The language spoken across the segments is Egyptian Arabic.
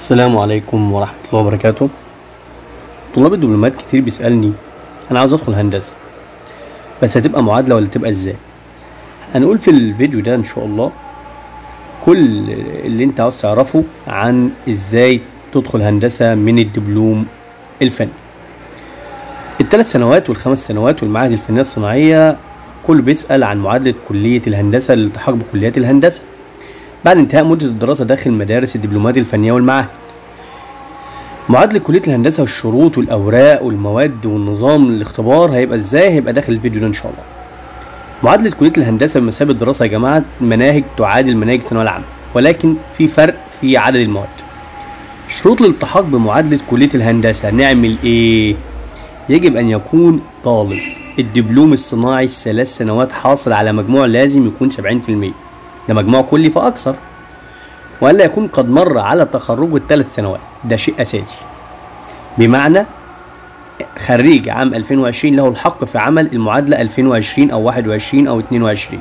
السلام عليكم ورحمة الله وبركاته طلاب الدبلومات كتير بيسألني أنا عاوز أدخل هندسة بس هتبقى معادلة ولا تبقى إزاي هنقول في الفيديو ده إن شاء الله كل اللي أنت عاوز تعرفه عن إزاي تدخل هندسة من الدبلوم الفني الثلاث سنوات والخمس سنوات والمعاهد الفنية الصناعية كله بيسأل عن معادلة كلية الهندسة للالتحاق بكليات الهندسة بعد انتهاء مدة الدراسة داخل مدارس الدبلومات الفنية والمعاهد معادلة كلية الهندسة والشروط والأوراق والمواد والنظام الاختبار هيبقى ازاي هيبقى داخل الفيديو ده إن شاء الله معادلة كلية الهندسة بمثابة دراسة يا جماعة مناهج تعادل مناهج الثانوية العامة ولكن في فرق في عدد المواد شروط الالتحاق بمعادلة كلية الهندسة نعمل ايه؟ يجب أن يكون طالب الدبلوم الصناعي ثلاث سنوات حاصل على مجموع لازم يكون 70% ده مجموع كلي فأكثر وألا يكون قد مر على تخرجه الثلاث سنوات ده شيء أساسي بمعنى خريج عام 2020 له الحق في عمل المعادلة 2020 أو 21 أو 22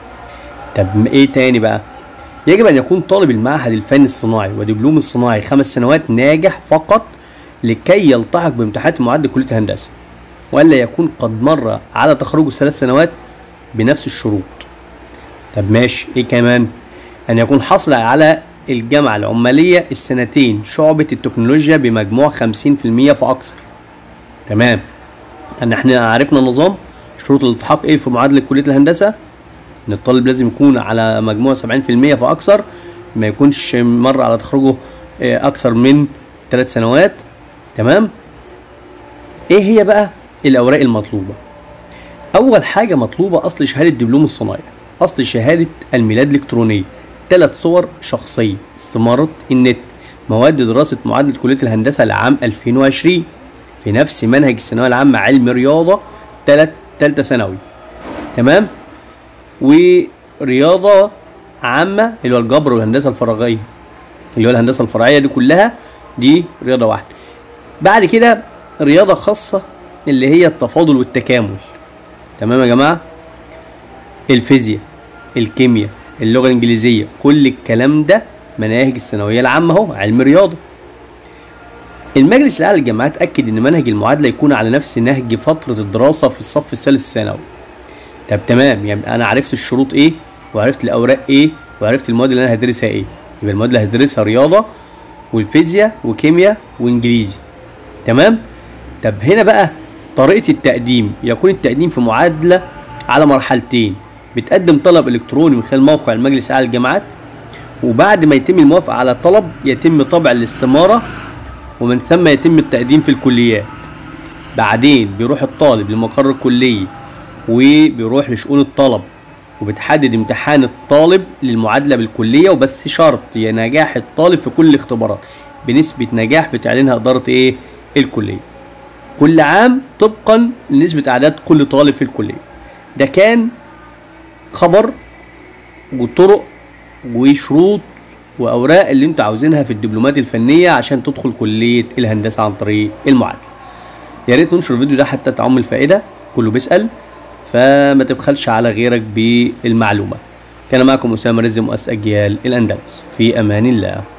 طب إيه تاني بقى؟ يجب أن يكون طالب المعهد الفني الصناعي ودبلوم الصناعي خمس سنوات ناجح فقط لكي يلتحق بامتحانات معادلة كلية الهندسة وألا يكون قد مر على تخرجه ثلاث سنوات بنفس الشروط طب ماشي ايه كمان ان يكون حصل على الجامعة العمالية السنتين شعبة التكنولوجيا بمجموع 50% فأكثر تمام ان احنا عرفنا النظام شروط الالتحاق ايه في معادلة كلية الهندسة ان الطالب لازم يكون على مجموع 70% فأكثر ما يكونش مر على تخرجه آه، أكثر من ثلاث سنوات تمام ايه هي بقى الأوراق المطلوبة أول حاجة مطلوبة أصل شهادة دبلوم الصنايع أصل شهادة الميلاد الإلكترونية ثلاث صور شخصية استمارة النت مواد دراسة معادلة كلية الهندسة لعام 2020 في نفس منهج الثانوية العامة علم رياضة تلت تالتة ثانوي تمام ورياضة عامة اللي هو الجبر والهندسة الفراغية اللي هو الهندسة الفرعية دي كلها دي رياضة واحدة بعد كده رياضة خاصة اللي هي التفاضل والتكامل تمام يا جماعة الفيزياء الكيمياء اللغة الإنجليزية كل الكلام ده مناهج الثانوية العامة اهو علم رياضة المجلس الأعلى للجامعات أكد إن منهج المعادلة يكون على نفس نهج فترة الدراسة في الصف الثالث الثانوي طب تمام يعني أنا عرفت الشروط إيه وعرفت الأوراق إيه وعرفت المواد اللي أنا هدرسها إيه يبقى المواد اللي هدرسها رياضة والفيزياء وكيمياء وإنجليزي تمام طب هنا بقى طريقة التقديم يكون التقديم في معادلة على مرحلتين بتقدم طلب الكتروني من خلال موقع المجلس الاعلى للجامعات وبعد ما يتم الموافقه على الطلب يتم طبع الاستماره ومن ثم يتم التقديم في الكليات بعدين بيروح الطالب لمقر الكليه وبيروح لشؤون الطلب وبتحدد امتحان الطالب للمعادله بالكليه وبس شرط يا نجاح الطالب في كل الاختبارات بنسبه نجاح بتعلنها اداره ايه الكليه كل عام طبقا لنسبه اعداد كل طالب في الكليه ده كان خبر وطرق وشروط واوراق اللي انتوا عاوزينها في الدبلومات الفنيه عشان تدخل كليه الهندسه عن طريق المعادله يا ريت ننشر الفيديو ده حتى تعم الفائده كله بيسال فما تبخلش على غيرك بالمعلومه كان معكم اسامه رزق مؤسس اجيال الاندلس في امان الله